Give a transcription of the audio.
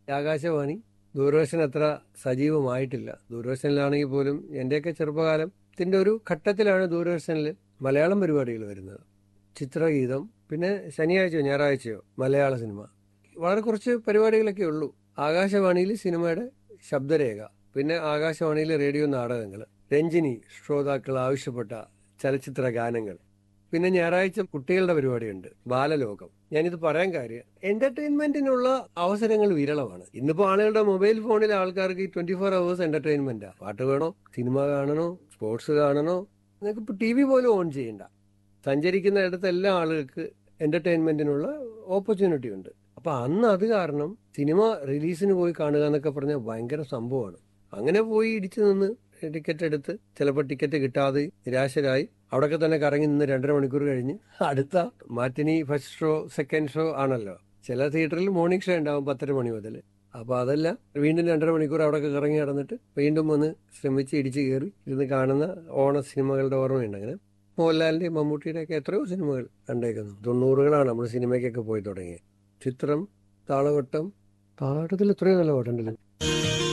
ആകാശവാണി ദൂരദർശൻ അത്ര സജീവമായിട്ടില്ല ദൂരദർശനിലാണെങ്കിൽ പോലും എൻ്റെയൊക്കെ ചെറുപ്പകാലത്തിൻ്റെ ഒരു ഘട്ടത്തിലാണ് ദൂരദർശനിൽ മലയാളം പരിപാടികൾ വരുന്നത് ചിത്രഗീതം പിന്നെ ശനിയാഴ്ചയോ ഞായറാഴ്ചയോ മലയാള സിനിമ വളരെ കുറച്ച് പരിപാടികളൊക്കെ ഉള്ളൂ ആകാശവാണിയിൽ സിനിമയുടെ ശബ്ദരേഖ പിന്നെ ആകാശവാണിയിലെ റേഡിയോ നാടകങ്ങൾ രഞ്ജിനി ശ്രോതാക്കൾ ആവശ്യപ്പെട്ട ചലച്ചിത്ര ഗാനങ്ങൾ പിന്നെ ഞായറാഴ്ച കുട്ടികളുടെ പരിപാടിയുണ്ട് ബാലലോകം ഞാനിത് പറയാൻ കാര്യം എന്റർടൈൻമെന്റിനുള്ള അവസരങ്ങൾ വിരളമാണ് ഇന്നിപ്പോ ആളുകളുടെ മൊബൈൽ ഫോണിലെ ആൾക്കാർക്ക് ട്വന്റി ഫോർ അവേഴ്സ് എന്റർടൈൻമെന്റാ പാട്ട് വേണോ സിനിമ കാണണോ സ്പോർട്സ് കാണണോ നിങ്ങൾക്ക് ഇപ്പൊ ടി വി പോലും ഓൺ ചെയ്യണ്ട സഞ്ചരിക്കുന്ന ഇടത്തെല്ലാം ആളുകൾക്ക് എന്റർടൈൻമെന്റിനുള്ള ഓപ്പർച്യൂണിറ്റി ഉണ്ട് അപ്പൊ അന്ന് അത് കാരണം സിനിമ റിലീസിന് പോയി കാണുക എന്നൊക്കെ പറഞ്ഞാൽ ഭയങ്കര സംഭവമാണ് അങ്ങനെ പോയി ഇടിച്ചു നിന്ന് ടിക്കറ്റ് എടുത്ത് ചിലപ്പോൾ ടിക്കറ്റ് കിട്ടാതെ നിരാശരായി അവിടെയൊക്കെ തന്നെ കറങ്ങി നിന്ന് രണ്ടര മണിക്കൂർ കഴിഞ്ഞ് അടുത്ത matinee first show second show ആണല്ലോ ചില തിയേറ്ററിൽ മോർണിംഗ് ഷോ ഉണ്ടാവും പത്തര മണി മുതൽ അപ്പൊ അതല്ല വീണ്ടും രണ്ടര മണിക്കൂർ അവിടെയൊക്കെ കറങ്ങി നടന്നിട്ട് വീണ്ടും വന്ന് ശ്രമിച്ച് ഇടിച്ചു കയറി ഇരുന്ന് കാണുന്ന ഓണ സിനിമകളുടെ ഓർമ്മയുണ്ട് അങ്ങനെ മോഹൻലാലിന്റെയും മമ്മൂട്ടിയുടെ ഒക്കെ എത്രയോ സിനിമകൾ കണ്ടേക്കുന്നു തൊണ്ണൂറുകളാണ് നമ്മൾ സിനിമയ്ക്കൊക്കെ പോയി തുടങ്ങിയത് ചിത്രം താളവട്ടം താളവട്ടത്തിൽ എത്രയോ നല്ല പാട്ടുണ്ടല്ലോ